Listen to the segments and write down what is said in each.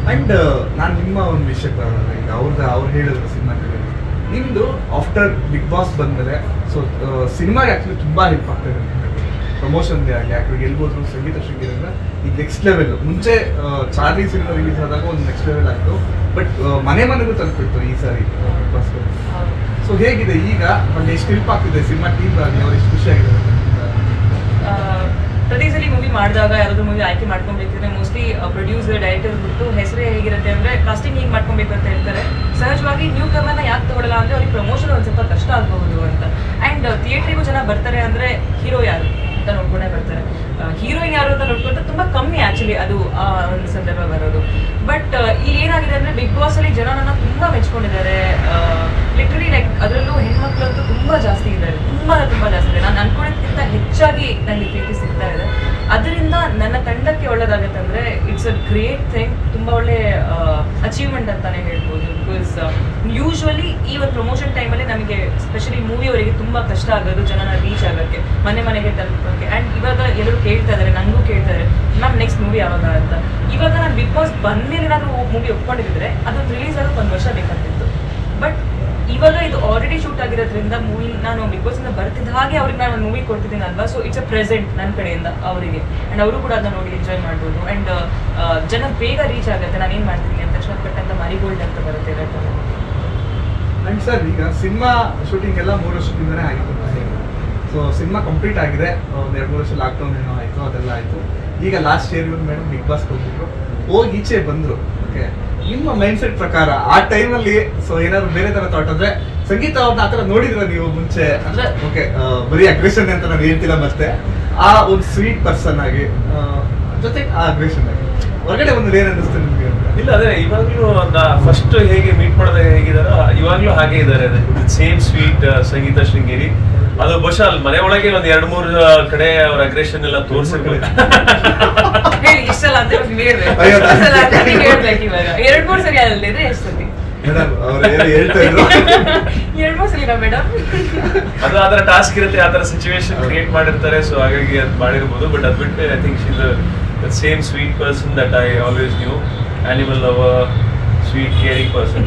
And ನಾನು ನಿಮ್ಮ ಒಂದು ವಿಷಯಕ್ಕೆ ಬರೋಣ ಈಗ ಅವ್ರದ್ದು ಅವ್ರು ಹೇಳಿದ್ರು ಸಿನಿಮಾ ನಿಮ್ದು ಆಫ್ಟರ್ ಬಿಗ್ ಬಾಸ್ ಬಂದ್ಮೇಲೆ ಸೊ ಸಿನಿಮಾಗೆ ಆಕ್ಚುಲಿ ತುಂಬಾ ಹೆಲ್ಪ್ ಆಗ್ತದೆ ಪ್ರಮೋಷನ್ಗೆ ಆಗಲಿ ಯಾಕಂದ್ರೆ ಗೆಲ್ಬೋದು ಸಂಗೀತ ಶೃಂಗೇರಿಂದ ಈಗ ನೆಕ್ಸ್ಟ್ ಲೆವೆಲ್ ಮುಂಚೆ ಚಾರ್ಲಿ ಸಿನಿಮಾ ರಿಲೀಸ್ ಆದಾಗ ಒಂದು ನೆಕ್ಸ್ಟ್ ಲೆವೆಲ್ ಆಯಿತು ಬಟ್ ಮನೆ ಮನೆಗೂ ತಲುಪಿತ್ತು ಈ ಸಾರಿ ಬಿಗ್ ಬಾಸ್ ಸೊ ಹೇಗಿದೆ ಈಗ ಮತ್ತೆ ಎಷ್ಟು ಹೆಲ್ಪ್ ಆಗ್ತಿದೆ ಸಿನಿಮಾ ಟೀಮ್ ಆಗಲಿ ಅವ್ರು ಎಷ್ಟು ಖುಷಿ ಆಗಿದೆ ಆ, ಪ್ರತಿ ಸಲ ಮೂವಿ ಮಾಡಿದಾಗ ಯಾರಾದ್ರೂ ಮೂವಿ ಆಯ್ಕೆ ಮಾಡ್ಕೊಬೇಕಿದ್ರೆ ಮೋಸ್ಟ್ಲಿ ಪ್ರೊಡ್ಯೂಸರ್ ಡೈರೆಕ್ಟರ್ ಬಿಟ್ಟು ಹೆಸರೇ ಹೇಗಿರುತ್ತೆ ಅಂದ್ರೆ ಕಾಸ್ಟಿಂಗ್ ಹೇಗೆ ಮಾಡ್ಕೊಬೇಕು ಅಂತ ಹೇಳ್ತಾರೆ ಸಹಜವಾಗಿ ನ್ಯೂ ಕಮರ್ನ ಯಾಕೆ ತಗೊಳ್ಳಲ್ಲ ಅಂದ್ರೆ ಅವ್ರಿಗೆ ಪ್ರಮೋಷನ್ ಒಂದು ಸ್ವಲ್ಪ ಕಷ್ಟ ಆಗಬಹುದು ಅಂತ ಅಂಡ್ ಥಿಯೇಟ್ರಿಗೂ ಜನ ಬರ್ತಾರೆ ಅಂದ್ರೆ ಹೀರೋ ಯಾರು ಅಂತ ನೋಡ್ಕೊಂಡೇ ಬರ್ತಾರೆ ಹೀರೋಯಿನ್ ಯಾರು ಅಂತ ನೋಡ್ಕೊಂಡ್ರೆ ತುಂಬಾ ಕಮ್ಮಿ ಆಕ್ಚುಲಿ ಅದು ಆ ಒಂದು ಸಂದರ್ಭ ಬರೋದು ಬಟ್ ಇಲ್ಲಿ ಏನಾಗಿದೆ ಅಂದ್ರೆ ಬಿಗ್ ಬಾಸ್ ಅಲ್ಲಿ ಜನ ನನ್ನ ತುಂಬಾ ಮೆಚ್ಕೊಂಡಿದ್ದಾರೆ ಲಿಟ್ರಲಿ ಲೈಕ್ ಅದರಲ್ಲೂ ಹೆಣ್ಮಕ್ಳು ಅಂತೂ ತುಂಬಾ ಜಾಸ್ತಿ ಇದ್ದಾರೆ ತುಂಬಾ ತುಂಬಾ ಜಾಸ್ತಿ ಇದೆ ನಾನು ಅನ್ಕೊಂಡಿದ್ದಕ್ಕಿಂತ ಹೆಚ್ಚಾಗಿ ನನಗೆ ಪ್ರೀತಿ ಸಿಗ್ತಾ ಇದೆ ಅದರಿಂದ ನನ್ನ ತಂಡಕ್ಕೆ ಒಳ್ಳೇದಾಗುತ್ತೆ ಅಂದ್ರೆ ಇಟ್ಸ್ ಅ ಗ್ರೇಟ್ ಥಿಂಗ್ ತುಂಬಾ ಒಳ್ಳೆ ಅಚೀವ್ಮೆಂಟ್ ಅಂತಾನೆ ಹೇಳ್ಬೋದು ಬಿಕಾಸ್ ಯೂಶ್ವಲಿ ಈ ಒಂದು ಪ್ರಮೋಷನ್ ಟೈಮಲ್ಲಿ ನಮಗೆ ಸ್ಪೆಷಲಿ ಮೂವಿಯವರಿಗೆ ತುಂಬಾ ಕಷ್ಟ ಆಗೋದು ಜನನ ರೀಚ್ ಆಗೋಕ್ಕೆ ಮನೆ ಮನೆಗೆ ತಲುಪೋಕ್ಕೆ ಆ್ಯಂಡ್ ಇವಾಗ ಎಲ್ಲರೂ ಕೇಳ್ತಾ ಇದ್ದಾರೆ ನನಗೂ ಕೇಳ್ತಾರೆ ಮ್ಯಾಮ್ ನೆಕ್ಸ್ಟ್ ಮೂವಿ ಯಾವಾಗ ಅಂತ ಇವಾಗ ನಾನು ಬಿಗ್ ಬಾಸ್ ಬಂದ್ಮೇಲೆ ಏನಾದರೂ ಮೂವಿ ಒಪ್ಕೊಂಡಿದ್ರೆ ಅದೊಂದು ರಿಲೀಸ್ ಆಗೋಕೆ ಒಂದು ವರ್ಷ ಬೇಕಾಗ್ತಿತ್ತು ಬಟ್ ಇವಾಗ ಇದು ಆಲ್ರೆಡಿ ಶೂಟ್ ಆಗಿರೋದ್ರಿಂದ ಮೂವಿ ನಾನು ಬಿಗ್ ಬಾಸ್ ಇಂದ ಬರ್ತಿದ್ದ ಹಾಗೆ ಅವ್ರಿಗೆ ನಾನು ಒಂದು ಮೂವಿ ಕೊಡ್ತಿದ್ದೀನಿ ಅಲ್ವಾ ಸೊ ಇಟ್ಸ್ ಅ ಪ್ರೆಸೆಂಟ್ ನನ್ನ ಕಡೆಯಿಂದ ಅವರಿಗೆ ಅಂಡ್ ಅವರು ಕೂಡ ಅದನ್ನ ನೋಡಿ ಎಂಜಾಯ್ ಮಾಡ್ಬೋದು ಅಂಡ್ ಜನ ಬೇಗ ರೀಚ್ ಆಗುತ್ತೆ ನಾನು ಏನು ಮಾಡ್ತೀನಿ ಅಂತ ತಕ್ಷಣ ಪಟ್ಟಂತ ಮರಿಗೋಲ್ಡ್ ಅಂತ ಬರುತ್ತೆ ಇವತ್ತು ಅಂಡ್ ಸರ್ ಈಗ ಸಿನಿಮಾ ಶೂಟಿಂಗ್ ಎಲ್ಲ ಮೂರು ವರ್ಷದಿಂದನೇ ಆಗಿತ್ತು ಸೊ ಸಿನಿಮಾ ಕಂಪ್ಲೀಟ್ ಆಗಿದೆ ಒಂದು ಎರಡು ಮೂರು ವರ್ಷ ಲಾಕ್ಡೌನ್ ಏನೋ ಆಯಿತು ಅದೆಲ್ಲ ಆಯಿತು ಈಗ ಲಾಸ್ಟ್ ಇಯರ್ ಇವ್ರು ಮೇಡಮ್ ಬಿಗ್ ಬಾಸ್ ಹೋಗ್ಬಿಟ್ರು ಹೋಗಿ ಈಚೆ ಬಂದರು ಓಕೆ ನಿಮ್ಮ ಮೈಂಡ್ ಸೆಟ್ ಪ್ರಕಾರ ಆ ಟೈಮಲ್ಲಿ ಸೊ ಏನಾದ್ರು ಬೇರೆ ಥರ ಥಾಟ್ ಅಂದ್ರೆ ಸಂಗೀತ ಅವ್ರನ್ನ ಆ ಥರ ನೋಡಿದ್ರ ನೀವು ಮುಂಚೆ ಅಂದ್ರೆ ಓಕೆ ಬರೀ ಅಗ್ರೆಷನ್ ಅಂತ ನಾನು ಹೇಳ್ತಿಲ್ಲ ಮತ್ತೆ ಆ ಒಂದು ಸ್ವೀಟ್ ಪರ್ಸನ್ ಆಗಿ ಆ, ಜೊತೆಗೆ ಆ ಅಗ್ರೆಷನ್ ಆಗಿ ಹೊರಗಡೆ ಒಂದು ಏನ್ ಅನ್ನಿಸ್ತು ನಿಮಗೆ ಅಂತ ಇಲ್ಲ ಅದೇ ಇವಾಗ್ಲೂ ಫಸ್ಟ್ ಹೇಗೆ ಮೀಟ್ ಮಾಡಿದಾಗ ಹೇಗಿದಾರೋ ಇವಾಗ್ಲೂ ಹಾಗೆ ಇದ್ದಾರೆ ಸೇಮ್ ಸ್ವೀಟ್ ಸಂಗೀತ ಶೃಂಗೇರಿ ಅದು ಬಹುಶಃ ಅಲ್ಲಿ ಮನೆ ಒಳಗೆ ಒಂದ್ ಎರಡ್ ಮೂರ್ ಕಡೆ ಅವ್ರ ಅಗ್ರೆಷನ್ ಎಲ್ಲ ತೋರ್ಸಿರ್ಬೇಕು ಹೇಳಿ ಇಷ್ಟಲ್ಲ ಅಂತ ಇವಾಗ ನೀವ್ ಹೇಳ್ಬೇಕು. ಅಯ್ಯೋ, ಇಷ್ಟಲ್ಲ ಅಂತ ನೀವ್ ಹೇಳ್ಬೇಕು ಇವಾಗ ಎರಡ್ ಮೂರ್ ಸರಿ ಅಲ್ಲದಿದ್ರೆ ಎಷ್ಟು ಸತಿ ಮೇಡಮ್ ಅವ್ರು ಏನು ಹೇಳ್ತಾ ಇದ್ರು ಎರಡ್ ಮೂರ್ ಸಲಿನಾ ಮೇಡಮ್ ಅದು ಆತರ ಟಾಸ್ಕ್ ಇರುತ್ತೆ ಆತರ ಸಿಚುವೇಶನ್ ಕ್ರಿಯೇಟ್ ಮಾಡಿರ್ತಾರೆ ಸೊ ಹಾಗಾಗಿ ಅದು ಮಾಡಿರ್ಬೋದು ಬಟ್ ಅದ್ ಬಿಟ್ಟು I think she's same sweet person that I always knew animal lover sweet caring person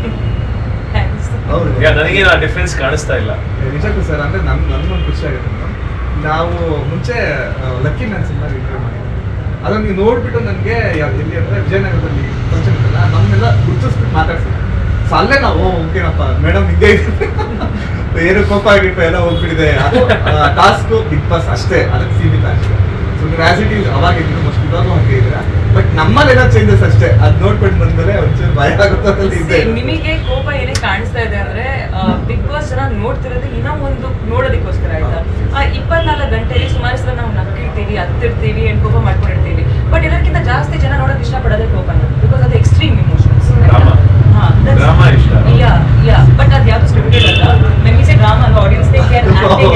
ಹೌದು ಈಗ ನನಗೇನು ಆ ಡಿಫ್ರೆನ್ಸ್ ಕಾಣಿಸ್ತಾ ಇಲ್ಲ ನಿಜಕ್ಕೂ ಸರ್ ಅಂದ್ರೆ ನನ್ ನನ್ಗೊಂದು ಖುಷಿ ಆಗುತ್ತೆ ಮೇಡಮ್ ನಾವು ಮುಂಚೆ ಲಕ್ಕಿ ಮ್ಯಾನ್ ಸಿನಿಮಾ ಇಂಟರ್ವ್ಯೂ ಮಾಡಿದ್ವಿ ಅದನ್ನ ನೀವು ನೋಡ್ಬಿಟ್ಟು ನನಗೆ ಎಲ್ಲಿ ಅಂದ್ರೆ ವಿಜಯನಗರದಲ್ಲಿ ಫಂಕ್ಷನ್ ಇತ್ತಲ್ಲ ನಮ್ಮನ್ನೆಲ್ಲ ಗುರುತಿಸ್ಬಿಟ್ಟು ಮಾತಾಡ್ಸಿದ್ರು ಸೊ ಅಲ್ಲೇ ನಾವು ಓಕೆನಪ್ಪ ಮೇಡಮ್ ಹಿಂಗೆ ಇದೆ ಏನು ಕೋಪ ಆಗಿಟ್ಟು ಎಲ್ಲ ಹೋಗ್ಬಿಟ್ಟಿದೆ ಅದು ಟಾಸ್ಕ್ ಬಿಗ್ ಬಾಸ್ ಅಷ್ಟೇ ಅದಕ್ಕೆ ಸೀಮಿತ ಅಷ್ಟೇ ಸೊ ನೀವು ಆಸ್ ಇಟ್ ಈಸ್ ಅವಾಗ ಇದ್ರು ಮೋಸ್ಟ್ ಇವಾಗೂ ಹಾಗೆ ಇದ್ದೀರಾ ಬಟ್ ನಮ್ಮಲ್ಲೆಲ್ಲ ಚೇಂಜಸ್ ಅಷ್ಟೇ ಅದ್ ನೋಡ್ಕೊಂಡು ಬಂದ್ಮೇಲೆ ಒಂಚೂರು ಭಯ ಆಗುತ್ತೆ ಅಂತ ಇದೆ ನಿಮಗೆ ಕೋಪ ಏನೇ ಕಾಣಿಸ್ತಾ ಇದೆ ಅಂದ್ರೆ ಬಿಗ್ ಬಾಸ್ ಜನ ನೋಡ್ತಿರೋದು ಇನ್ನೂ ಒಂದು ನೋಡೋದಕ್ಕೋಸ್ಕರ ಆಯ್ತಾ ಆ ಇಪ್ಪತ್ನಾಲ್ಕು ಗಂಟೆಯಲ್ಲಿ ಸುಮಾರು ಸಲ ನಾವು ನಕ್ಕಿರ್ತೀವಿ ಹತ್ತಿರ್ತೀವಿ ಅಂಡ್ ಕೋಪ ಮಾಡ್ಕೊಂಡಿರ್ತೀವಿ ಬಟ್ ಎಲ್ಲರಿಗಿಂತ ಜಾಸ್ತಿ ಜನ ನೋಡೋಕೆ ಇಷ್ಟಪಡೋದೇ ಕೋಪನ ಬಿಕಾಸ್ ಅದು ಎಕ್ಸ್ಟ್ರೀಮ್ ಇಮೋಷನ್ಸ್ Drama. Drama ಇಷ್ಟ. ಯಾ ಯಾ ಬಟ್ ಅದು ಯಾವುದು ಸ್ಕ್ರಿಪ್ಟೆಡ್ ಅಲ್ಲ men is a drama audience they can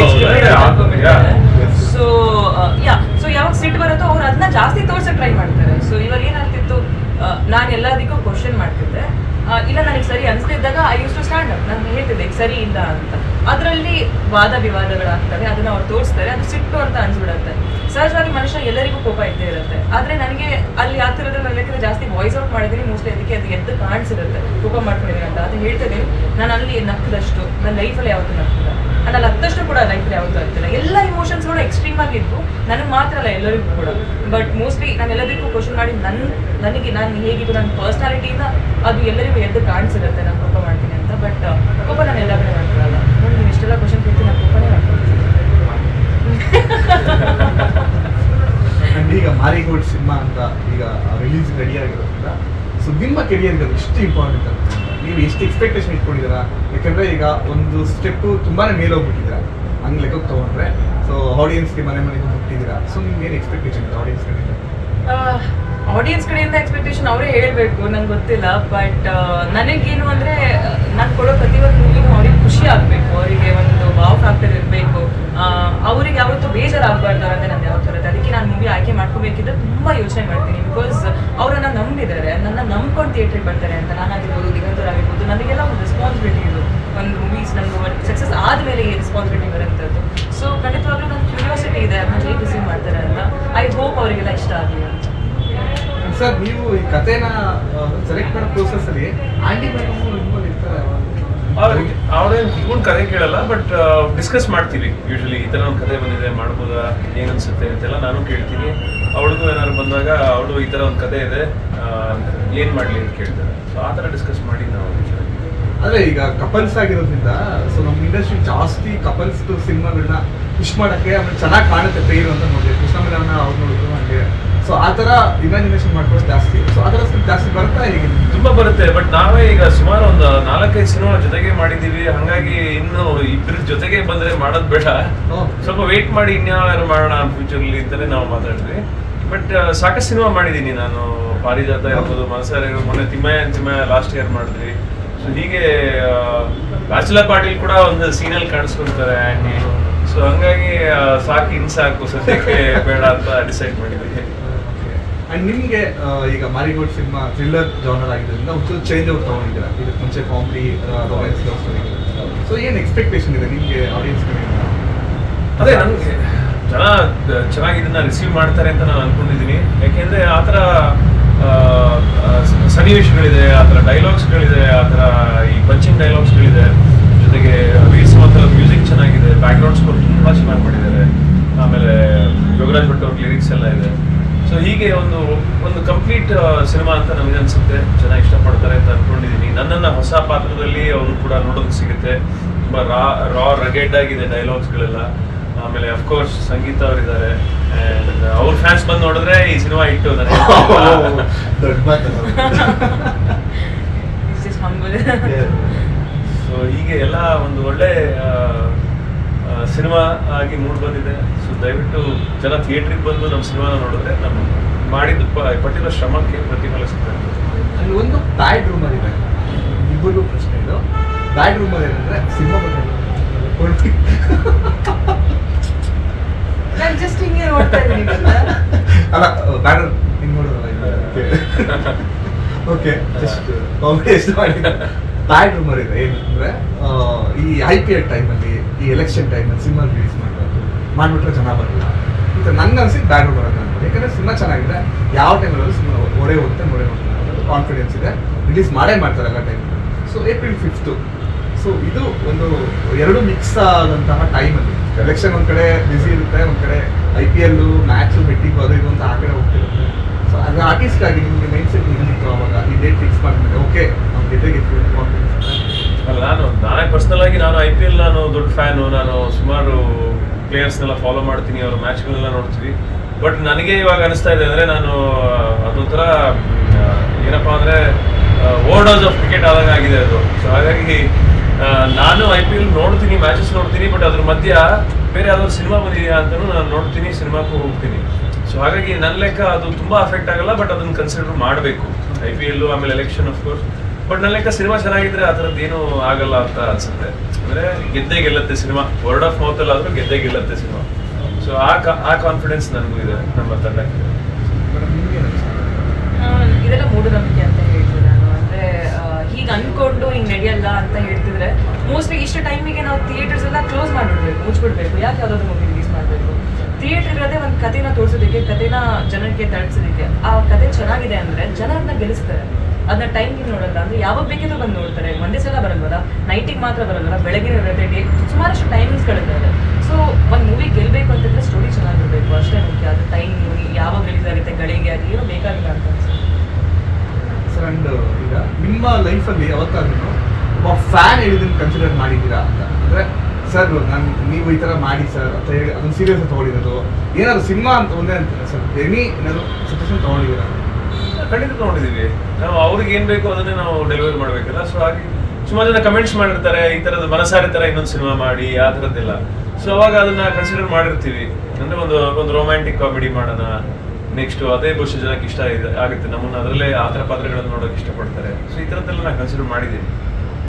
Yeah. So yeah so ಯಾವಾಗ ಸಿಟ್ಟು ಬರುತ್ತೋ ಅವ್ರು ಅದನ್ನ ಜಾಸ್ತಿ ತೋರ್ಸಕ್ ಟ್ರೈ ಮಾಡ್ತಾರೆ ಸೊ ಇವಾಗ ಏನಾಗ್ತಿತ್ತು ನಾನು ಎಲ್ಲದಕ್ಕೂ ಕ್ವಶನ್ ಮಾಡ್ತಿದ್ದೆ ಆ, ಇಲ್ಲ ನನಗೆ ಸರಿ ಅನಿಸ್ತಿದ್ದಾಗ I used to stand up ನಾನು ಹೇಳ್ತಿದ್ದೆ ಈಗ ಸರಿ ಇಲ್ಲ ಅಂತ ಅದರಲ್ಲಿ ವಾದ ವಿವಾದಗಳಾಗ್ತವೆ ಅದನ್ನ ಅವ್ರು ತೋರಿಸ್ತಾರೆ ಅದು ಸಿಟ್ಟು ಅಂತ ಅನ್ಸ್ಬಿಡುತ್ತೆ ಸಹಜವಾಗಿ ಮನುಷ್ಯ ಎಲ್ಲರಿಗೂ ಕೋಪ ಇದ್ದೇ ಇರುತ್ತೆ ಆದ್ರೆ ನನಗೆ ಅಲ್ಲಿ ಆಗ್ತಿರೋದ್ರಲ್ಲಿ ನನಗೆ ಜಾಸ್ತಿ ವಾಯ್ಸ್ ಔಟ್ ಮಾಡಿದ್ದೀನಿ ಮೋಸ್ಟ್ಲಿ ಅದಕ್ಕೆ ಅದು ಎದ್ದು ಕಾಣಿಸಿರುತ್ತೆ ಕೋಪ ಮಾಡ್ಕೊಂಡಿದ್ದೀನಿ ಅಂತ ಅದು ಹೇಳ್ತಿದ್ದೀನಿ ನಾನು ಅಲ್ಲಿ ನಕ್ಕದಷ್ಟು ನನ್ನ ಲೈಫಲ್ಲಿ ಯಾವತ್ತೂ ನಕ್ಕಿಲ್ಲ ನಾನು ಅಲ್ಲಿ ಹತ್ತಷ್ಟು ಕೂಡ ಲೈಫಲ್ಲಿ ಯಾವತ್ತೂ ಆಗ್ತಿಲ್ಲ ಎಲ್ಲ ಇಮೋಷನ್ಸ್ಗಳು ಎಕ್ಸ್ಟ್ರೀಮ್ ಆಗಿದ್ವು ನನಗೆ ಮಾತ್ರ ಅಲ್ಲ ಎಲ್ಲರಿಗೂ ಕೂಡ ಬಟ್ ಮೋಸ್ಟ್ಲಿ ನಾನು ಎಲ್ಲದಕ್ಕೂ ಕ್ವಶನ್ ಮಾಡಿ ನನ್ನ ನನಗೆ ನಾನು ಹೇಗಿದ್ದು ನನ್ನ ಪರ್ಸ್ನಾಲಿಟಿಯಿಂದ ಅದು ಎಲ್ಲರಿಗೂ ಎದ್ದು ಕಾಣಿಸಿರುತ್ತೆ ನಾನು ಕೋಪ ಮಾಡ್ತೀನಿ ಅಂತ ಬಟ್ ಕೋಪ ನಾನು ಎಲ್ಲ ಕಡೆ ಮಾಡ್ಕೊಳ್ಳಲ್ಲ ನೋಡಿ ನೀವು ಇಷ್ಟೆಲ್ಲ ಕ್ವಶನ್ ಕೇಳ್ತೀನಿ ನಾನು ಕೋಪನೇ ಮಾಡ್ಕೊಳ್ತೀನಿ ಅಂಡ್ ಈಗ ಮಾರಿಗೋಲ್ಡ್ ಸಿನಿಮಾ ಅಂತ ಈಗ ರಿಲೀಸ್ ರೆಡಿ ಆಗಿರೋದ್ರಿಂದ ಸೊ ನಿಮ್ಮ ಕೆರಿಯರ್ಗೆ ಅದು ಎಷ್ಟು ಇಂಪಾರ್ಟೆಂಟ್ ಅಂತ ನೀವು ಎಷ್ಟು ಎಕ್ಸ್ಪೆಕ್ಟೇಷನ್ ಇಟ್ಕೊಂಡಿದ್ದೀರಾ ಯಾಕಂದ್ರೆ ಈಗ ಒಂದು ಸ್ಟೆಪ್ ತುಂಬಾನೇ ಮೇಲೆ ಹೋಗ್ಬಿಟ್ಟಿದ್ದೀರಾ ಹಂಗ್ ಲೆಕ್ಕಕ್ಕೆ ತಗೊಂಡ್ರೆ ಸೊ ಆಡಿಯನ್ಸ್ಗೆ ಮನೆ ಮನೆಗೆ ಮುಟ್ಟಿದ್ದೀರಾ ಸೊ ನಿಮ್ಗೆ ಏನು ಎಕ್ಸ್ಪೆಕ್ಟೇಷನ್ ಇದೆ ಆಡಿಯನ್ಸ್ ಕಡೆಯಿಂದ ಆಡಿಯನ್ಸ್ ಕಡೆಯಿಂದ ಎಕ್ಸ್ಪೆಕ್ಟೇಷನ್ ಅವರೇ ಹೇಳಬೇಕು ನಂಗೆ ಗೊತ್ತಿಲ್ಲ ಬಟ್ ನನಗೇನು ಅಂದರೆ ನಾನು ಕೊಡೋ ಪ್ರತಿಯೊಂದು ಮೂವಿನೂ ಅವ್ರಿಗೆ ಖುಷಿ ಆಗಬೇಕು ಅವರಿಗೆ ಒಂದು ವಾವ್ ಫ್ಯಾಕ್ಟರ್ ಇರಬೇಕು ಅವ್ರಿಗೆ ಯಾವತ್ತೂ ಬೇಜಾರಾಗಬಾರ್ದು ಅಂತ ನಾನು ಯಾವತ್ತೂ ಇರುತ್ತೆ ಅದಕ್ಕೆ ನಾನು ಮೂವಿ ಆಯ್ಕೆ ಮಾಡ್ಕೋಬೇಕಿದ್ರೆ ತುಂಬ ಯೋಚನೆ ಮಾಡ್ತೀನಿ ಬಿಕಾಸ್ ಅವರನ್ನ ನಂಬಿದ್ದಾರೆ ನನ್ನ ನಂಬ್ಕೊಂಡು ಥಿಯೇಟ್ರಿಗೆ ಬರ್ತಾರೆ ಅಂತ ನಾನಾಗಿರ್ಬೋದು ದಿಗಂತರ್ ಆಗಿರ್ಬೋದು ನನಗೆಲ್ಲ ಒಂದು ರೆಸ್ಪಾನ್ಸಿಬಿಲಿಟಿ ಇದು ಒಂದು ಮೂವೀಸ್ ನಮ್ಗೆ ಸಕ್ಸಸ್ ಆದಮೇಲೆ ಈ ರೆಸ್ಪಾನ್ಸಿಬಿಲಿಟಿ ಬರುವಂಥದ್ದು ಸೊ ಖಂಡಿತವಾಗ್ಲೂ ನನ್ನ ಕ್ಯೂರಿಯಾಸಿಟಿ ಇದೆ ಅದನ್ನ ಹೇಗೆ ರಿಸೀವ್ ಮಾಡ್ತಾರೆ ಅಂತ ಐ ಹೋಪ್ ಅವರಿಗೆಲ್ಲ ಇಷ್ಟ ಆಗಲಿ ಅಂತ ಸರ್ ನೀವು ಈ ಕಥೆನ ಸೆಲೆಕ್ಟ್ ಮಾಡೋ ಪ್ರೋಸೆಸ್ ಅಲ್ಲಿ ಆಂಟಿ ಮೇಡಮ್ ಇನ್ವಾಲ್ವ್ ಇರ್ತಾರೆ ಅವ್ರಿಗೆ ಅವ್ರೇನು ಕುತ್ಕೊಂಡು ಕತೆ ಕೇಳಲ್ಲ ಬಟ್ ಡಿಸ್ಕಸ್ ಮಾಡ್ತೀವಿ ಯೂಶಲಿ ಈ ಥರ ಒಂದು ಕತೆ ಬಂದಿದೆ ಮಾಡ್ಬೋದಾ ಏನು ಅನ್ಸುತ್ತೆ ಅಂತೆಲ್ಲ ನಾನು ಕೇಳ್ತೀನಿ ಅವಳಿಗೂ ಏನಾದ್ರು ಬಂದಾಗ ಅವಳು ಈ ಥರ ಒಂದು ಕತೆ ಇದೆ ಏನು ಮಾಡಲಿ ಅಂತ ಕೇಳ್ತಾರೆ ಸೊ ಆ ಥರ ಡಿಸ್ಕಸ್ ಮಾಡಿ ನಾವು ಆದ್ರೆ ಈಗ ಕಪಲ್ಸ್ ಆಗಿರೋದ್ರಿಂದ ಸೊ ನಮ್ಮ ಇಂಡಸ್ಟ್ರಿ ಜಾಸ್ತಿ ಕಪಲ್ಸ್ ಸಿನಿಮಾಗಳನ್ನ ಪುಷ್ ಮಾಡಕ್ಕೆ ಆಮೇಲೆ ಚೆನ್ನಾಗಿ ಕಾಣುತ್ತೆ ಪೇರು ಅಂತ ನೋಡಿದ್ವಿ ಕೃಷ್ಣ ಮೇಡಮ್ನ ಅವ್ರು ನೋಡಿದ್ರು ಹಂಗೆ ಸೊ ಆ ಥರ ಇಮ್ಯಾಜಿನೇಷನ್ ಮಾಡ್ಕೊಳ್ಳೋದು ಜಾಸ್ತಿ ಸೊ ಆ ಥರ ಸ್ಕ್ರಿಪ್ಟ್ ಜಾಸ್ತಿ ಬರುತ್ತಾ ಹೇಗೆ ನಿಮ್ಗೆ? ತುಂಬಾ ಬರುತ್ತೆ ಬಟ್ ನಾವೇ ಈಗ ಸುಮಾರು ಒಂದು ನಾಲ್ಕೈದು ಸಿನಿಮಾ ಜೊತೆಗೆ ಮಾಡಿದೀವಿ ಹಂಗಾಗಿ ಇನ್ನು ಇಬ್ಬರ ಜೊತೆಗೆ ಬಂದ್ರೆ ಮಾಡೋದು ಬೇಡ ಹ್ಮ್. ಸ್ವಲ್ಪ ವೇಟ್ ಮಾಡಿ ಇನ್ಯಾರು ಮಾಡೋಣ ಫ್ಯೂಚರ್ಲಿ ಅಂತಾನೆ ನಾವು ಮಾತಾಡಿದ್ವಿ ಬಟ್ ಸಾಕಷ್ಟು ಸಿನಿಮಾ ಮಾಡಿದ್ದೀನಿ ನಾನು ಪಾರಿಜಾತ ಇರ್ಬೋದು ಮನಸಾರ ಇರ್ಬೋದು ಮೊನ್ನೆ ತಿಮ್ಮಯ್ಯ ತಿಮ್ಮಯ್ಯ ಲಾಸ್ಟ್ ಇಯರ್ ಮಾಡಿದ್ವಿ ಸೊ ಹೀಗೆ ಬ್ಯಾಚುಲರ್ ಪಾರ್ಟಿಲ್ ಕೂಡ ಒಂದು ಸೀನಲ್ಲಿ ಕಾಣಿಸ್ಕೊಳ್ತಾರೆ ಆಂಟಿ ಸೊ ಹಂಗಾಗಿ ಆ, ಸಾಕು ಇನ್ ಸಾಕು ಸದ್ಯಕ್ಕೆ ಬೇಡ ಅಂತ ಡಿಸೈಡ್ ಮಾಡಿದ್ವಿ ಅಂಡ್ ನಿಮ್ಗೆ ಆ, ಈಗ ಮಾರಿಗೋಲ್ಡ್ ಸಿನಿಮಾ ಥ್ರಿಲ್ಲರ್ ಜಾನರ್ ಆಗಿದ್ದರಿಂದ ಒಂಚೂರು ಚೇಂಜ್ ಔಟ್ ತಗೊಂಡಿದ್ದೀರಾ ಇದಕ್ಕೆ ಮುಂಚೆ comedy romance love story so ಏನು ಎಕ್ಸ್ಪೆಕ್ಟೇಷನ್ ಇದೆ ನಿಮಗೆ ಆಡಿಯನ್ಸ್ ಕಡೆಯಿಂದ ಅದೇ ನನಗೆ ಜನ ದ- ಚೆನ್ನಾಗಿ ಇದನ್ನ ರಿಸೀವ್ ಮಾಡ್ತಾರೆ ಅಂತ ನಾನು ಅನ್ಕೊಂಡಿದ್ದೀನಿ ಯಾಕೆಂದ್ರೆ ಆ ಥರ ಆ, ಆ, ಸ- ಸನ್ನಿವೇಶಗಳಿದೆ ಆ ಥರ ಡೈಲಾಗ್ಸ್ಗಳಿದೆ ಆ ಥರ ಈ ಪಂಚಿಂಗ್ ಡೈಲಾಗ್ಸ್ಗಳಿದೆ ಜೊತೆಗೆ ವೀರ್ಸ್ ಮಾತ್ರ ಮ್ಯೂಸಿಕ್ ಚೆನ್ನಾಗಿದೆ ಬ್ಯಾಕ್ಗ್ರೌಂಡ್ ಸ್ಕೋರ್ ತುಂಬ ಚೆನ್ನಾಗಿ ಮಾಡಿದ್ದಾರೆ ಆಮೇಲೆ ಯೋಗರಾಜ್ ಭಟ್ ಅವ್ರ ಲಿರಿಕ್ಸ್ ಎಲ್ಲ ಇದೆ ಸೊ ಹೀಗೆ ಒಂದು ಒಂದು ಕಂಪ್ಲೀಟ್ ಸಿನಿಮಾ ಅಂತ ನಮಗೆ ಅನ್ಸುತ್ತೆ ಜನ ಇಷ್ಟಪಡ್ತಾರೆ ಅಂತ ಅನ್ಕೊಂಡಿದ್ದೀನಿ ನನ್ನನ್ನು ಹೊಸ ಪಾತ್ರದಲ್ಲಿ ಅವರು ಕೂಡ ನೋಡೋದಕ್ಕೆ ಸಿಗುತ್ತೆ ತುಂಬ ರಾ ರಾ ರಗೆಡ್ ಆಗಿದೆ ಡೈಲಾಗ್ಸ್ಗಳೆಲ್ಲ ಆಮೇಲೆ ಅಫ್ಕೋರ್ಸ್ ಸಂಗೀತ ಅವರಿದ್ದಾರೆ ಆ್ಯಂಡ್ ಅವ್ರ ಫ್ಯಾನ್ಸ್ ಬಂದು ನೋಡಿದ್ರೆ ಈ ಸಿನಿಮಾ ಇಟ್ಟು ನನಗೆ ದೊಡ್ಡ ಮಾತಲ್ಲ This is humble. ಸೊ ಹೀಗೆ ಎಲ್ಲ ಒಂದು ಒಳ್ಳೆ ಸಿನಿಮಾ ಆಗಿ ಮೂಡ್ ಬಂದಿದೆ ಸೊ ದಯವಿಟ್ಟು ಜನ ಥಿಯೇಟ್ರಿಗೆ ಬಂದು ನಮ್ಮ ಸಿನಿಮಾನ ನೋಡಿದ್ರೆ ನಮ್ಮ ಮಾಡಿದ ಪ- ಪಟ್ಟಿರೋ ಶ್ರಮಕ್ಕೆ ಪ್ರತಿಫಲ ಸಿಗ್ತದೆ ಅಲ್ಲಿ ಒಂದು ಬ್ಯಾಡ್ ರೂಮರ್ ಇದೆ ಇಬ್ಬರಿಗೂ ಪ್ರಶ್ನೆ ಇದು ಬ್ಯಾಡ್ ರೂಮರ್ ಏನಂದ್ರೆ ಸಿನಿಮಾ ಬಗ್ಗೆ ನಾನ್ just ಹಿಂಗೆ ನೋಡ್ತಾ ಇದ್ದೀನಿ ಗೊತ್ತಾ? ಅಲ್ಲ ಬ್ಯಾಡ್ ಹಿಂಗ್ ನೋಡೋದಲ್ಲ ಓಕೆ ಜಸ್ಟ್ ಕಾಮಿಡಿ ಎಷ್ಟು ಮಾಡಿದ್ದು ಬ್ಯಾಡ್ ರೂಮರ್ ಇದೆ ಏನಂದ್ರೆ ಆ, ಈ ಐ ಪಿ ಎಲ್ ಟೈಮಲ್ಲಿ ಈ ಎಲೆಕ್ಷನ್ ಟೈಮಲ್ಲಿ ಸಿನಿಮಾ ರಿಲೀಸ್ ಮಾಡಬಾರ್ದು ಮಾಡ್ಬಿಟ್ರೆ ಜನ ಬರಲ್ಲ ಅಂತ ನಂಗೆ ಅನ್ಸಿದ್ದು ಬ್ಯಾಡ್ ರೂಮರ್ ಅಂತ ಅನ್ಬೋದು ಯಾಕಂದ್ರೆ ಸಿನಿಮಾ ಚೆನ್ನಾಗಿದೆ ಯಾವ ಟೈಮಲ್ಲೂ ಸಿನಿಮಾ ಒಡೆ ಹೋಗುತ್ತೆ ನೋಡೇ ನೋಡ್ತಾರೆ ಕಾನ್ಫಿಡೆನ್ಸ್ ಇದೆ ರಿಲೀಸ್ ಮಾಡೇ ಮಾಡ್ತಾರೆ ಎಲ್ಲ time so April fifth so ಇದು ಒಂದು ಎರಡು ಮಿಕ್ಸ್ ಆದಂತಹ ಟೈಮಲ್ಲಿ ಎಲೆಕ್ಷನ್ ಒಂದ್ ಕಡೆ ಬಿಸಿ ಇರುತ್ತೆ ಒಂದ್ ಕಡೆ I P L match betting ಅದು ಇದು ಅಂತ ಆ ಕಡೆ ಹೋಗ್ತಿರುತ್ತೆ ಸೊ ಅದು ಆರ್ಟಿಸ್ಟ್ ಆಗಿ ನಿಮಗೆ ಮೈಂಡ್ ಸೆಟ್ ನಿಂತಿತ್ತು ಅವಾಗ ಈ ಡೇಟ್ ಫಿಕ್ಸ್ ಮಾಡಿದ್ರೆ ಓಕೆ ನಮ್ಮ ಜೊತೆಗೆ ಕಾನ್ಫಿಡೆನ್ಸ್ ಅಲ್ಲ ನಾನು ನಾನೇ ಪರ್ಸನಲ್ ಆಗಿ ನಾನು ಐ ಪಿ ಎಲ್ ನಾನು ದೊಡ್ಡ ಫ್ಯಾನು ನಾನು ಸುಮಾರು ಪ್ಲೇಯರ್ಸ್ನೆಲ್ಲ ಫಾಲೋ ಮಾಡ್ತೀನಿ ಅವ್ರ ಮ್ಯಾಚ್ಗಳನ್ನೆಲ್ಲ ನೋಡ್ತೀವಿ ಬಟ್ ನನಗೆ ಇವಾಗ ಅನಿಸ್ತಾ ಇದೆ ಅಂದರೆ ನಾನು ಆ, ಅದೊಂಥರ ಮ್, ಏನಪ್ಪ ಅಂದರೆ ಓವರ್ ಡೋಸ್ ಆಫ್ ಕ್ರಿಕೆಟ್ ಆದಂಗೆ ಆಗಿದೆ ಅದು ಸೊ ಹಾಗಾಗಿ ಆ, ನಾನು ಐ ಪಿ ಎಲ್ ನೋಡ್ತೀನಿ ಮ್ಯಾಚಸ್ ನೋಡ್ತೀನಿ ಬಟ್ ಅದ್ರ ಮಧ್ಯ ಬೇರೆ ಯಾವ್ದಾದ್ರು ಸಿನಿಮಾ ಬಂದಿದೆಯಾ ಅಂತಲೂ ನಾನು ನೋಡ್ತೀನಿ ಸಿನಿಮಾಕ್ಕೂ ಹೋಗ್ತೀನಿ ಸೊ ಹಾಗಾಗಿ ನನ್ನ ಲೆಕ್ಕ ಅದು ತುಂಬ ಅಫೆಕ್ಟ್ ಆಗಲ್ಲ ಬಟ್ ಅದನ್ನು ಕನ್ಸಿಡರ್ ಮಾಡಬೇಕು ಐ ಪಿ ಎಲ್ಲು ಆಮೇಲೆ ಎಲೆಕ್ಷನ್ ಆಫ್ ಕೋರ್ಸ್ ಬಟ್ ನನ್ನ ಲೆಕ್ಕ ಸಿನಿಮಾ ಚೆನ್ನಾಗಿದ್ರೆ ಆ ಥರದ್ದು ಏನೂ ಆಗಲ್ಲ ಅಂತ ಅನ್ಸುತ್ತೆ ಅಂದರೆ ಗೆದ್ದೇ ಗೆಲ್ಲತ್ತೆ ಸಿನಿಮಾ ವರ್ಡ್ ಆಫ್ ಮೌತಲ್ಲಿ ಆದರೂ ಗೆದ್ದೇ ಗೆಲ್ಲತ್ತೆ ಸಿನಿಮಾ ಸೊ ಆ ಕಾ- ಆ ಕಾನ್ಫಿಡೆನ್ಸ್ ನನಗೂ ಇದೆ ನಮ್ಮ ತಂಡಕ್ಕೆ ನಿಮಗೆ ಆ, ಇದೆಲ್ಲ ಮೂಢನಂಬಿಕೆ ಅಂತ ಹೇಳ್ತೀನಿ ನಾನು ಅಂದ್ರೆ ಆ, ಹೀಗ್ ಅನ್ಕೊಂಡು ಹಿಂಗ್ ನಡೆಯಲ್ಲ ಅಂತ ಹೇಳ್ತಿದ್ರೆ ಮೋಸ್ಟ್ಲಿ ಇಷ್ಟು ಟೈಮಿಗೆ ನಾವು ಥಿಯೇಟರ್ಸ್ ಎಲ್ಲ ಕ್ಲೋಸ್ ಮಾಡ್ಬಿಡ್ಬೇಕು ಮುಚ್ಬಿಡ್ಬೇಕು ಯಾಕೆ ಯಾವ್ದಾದ್ರು ಮೂವಿ ರಿಲೀಸ್ ಮಾಡಬೇಕು ಥಿಯೇಟರ್ ಇರೋದೇ ಒಂದು ಕಥೆನ ತೋರಿಸೋದಕ್ಕೆ ಕಥೆನ ಜನಕ್ಕೆ ತಲುಪಿಸೋದಕ್ಕೆ ಆ ಕತೆ ಚೆನ್ನಾಗಿದೆ ಅಂದ್ರೆ ಜನ ಅದನ್ನ ಗೆಲ್ಲಿಸ್ತಾರೆ ಅದನ್ನ ಟೈಮ್ಗೆ ನೋಡಲ್ಲ ಅಂದ್ರೆ ಯಾವಾಗ ಬೇಕಿದ್ರು ಬಂದು ನೋಡ್ತಾರೆ ಒಂದೇ ಸಲ ಬರಲ್ವಲ್ಲ ನೈಟಿಗೆ ಮಾತ್ರ ಬರಲ್ಲ ಬೆಳಗ್ಗೆ ಇರುತ್ತೆ ಡೇ ಸುಮಾರಷ್ಟು ಟೈಮಿಂಗ್ಸ್ಗಳಿದ್ದಾವೆ ಸೊ ಒಂದು ಮೂವಿ ಗೆಲ್ಲಬೇಕು ಅಂತಂದ್ರೆ ಸ್ಟೋರಿ ಚೆನ್ನಾಗಿರ್ಬೇಕು ಅಷ್ಟೇ ಮುಖ್ಯ ಅದು ಟೈಮ್ ಯಾವಾಗ ರಿಲೀಸ್ ಆಗುತ್ತೆ ಗಳಿಗೆ ಅದು ಏನೂ ಬೇಕಾಗಿಲ್ಲ ಅಂತ ಅನ್ಸುತ್ತೆ ಸರ್ ಅಂಡ್ ಈಗ ನಿಮ್ಮ ಲೈಫಲ್ಲಿ ಯಾವತ್ತಾದ್ರೂ ಒಬ್ಬ ಫ್ಯಾನ್ ಹೇಳಿದನ್ನು ಕನ್ಸಿಡರ್ ಮಾಡಿದ್ದೀರಾ ಅಂತ ಅಂದ್ರೆ ಸರ್ ನಾನು ನೀವು ಈ ಥರ ಮಾಡಿ ಸರ್ ಅಂತ ಹೇಳಿ ಅದನ್ನ ಸೀರಿಯಸ್ ತಗೊಂಡಿರೋದು ಏನಾದ್ರು ಸಿನಿಮಾ ಅಂತ ಒಂದೇ ಅಂತಾರೆ ಸರ್ ಎನಿ ಏನಾದ್ರು ಸಿಚುವೇಶನ್ ತಗೊಂಡಿದ್ದೀರಾ ಖಂಡಿತ ನೋಡಿದೀವಿ ನಾವು ಅವ್ರಿಗೆ ಏನ್ ಬೇಕು ಅದನ್ನೇ ನಾವು ಡೆಲಿವರಿ ಮಾಡ್ಬೇಕಲ್ಲ ಸೊ ಹಾಗೆ ಸುಮಾರು ಜನ ಕಮೆಂಟ್ಸ್ ಮಾಡಿರ್ತಾರೆ ಈ ತರದ ಮನಸಾರಿ ತರ ಇನ್ನೊಂದು ಸಿನಿಮಾ ಮಾಡಿ ಆ ಥರದ್ದೆಲ್ಲ ಸೊ ಅವಾಗ ಅದನ್ನ ಕನ್ಸಿಡರ್ ಮಾಡಿರ್ತೀವಿ ಅಂದ್ರೆ ಒಂದು ಒಂದು ರೊಮ್ಯಾಂಟಿಕ್ ಕಾಮಿಡಿ ಮಾಡೋಣ ನೆಕ್ಸ್ಟ್ ಅದೇ ಬಹುಶಃ ಜನಕ್ಕೆ ಇಷ್ಟ ಇದೆ ಆಗುತ್ತೆ ನಮ್ಮನ್ನ ಅದರಲ್ಲೇ ಆ ಥರ ಪಾತ್ರಗಳನ್ನು ನೋಡೋಕೆ ಇಷ್ಟಪಡ್ತಾರೆ ಸೊ ಈ ಥರದ್ದೆಲ್ಲ ನಾನು ಕನ್ಸಿಡರ್ ಮಾಡಿದ್ದೀನಿ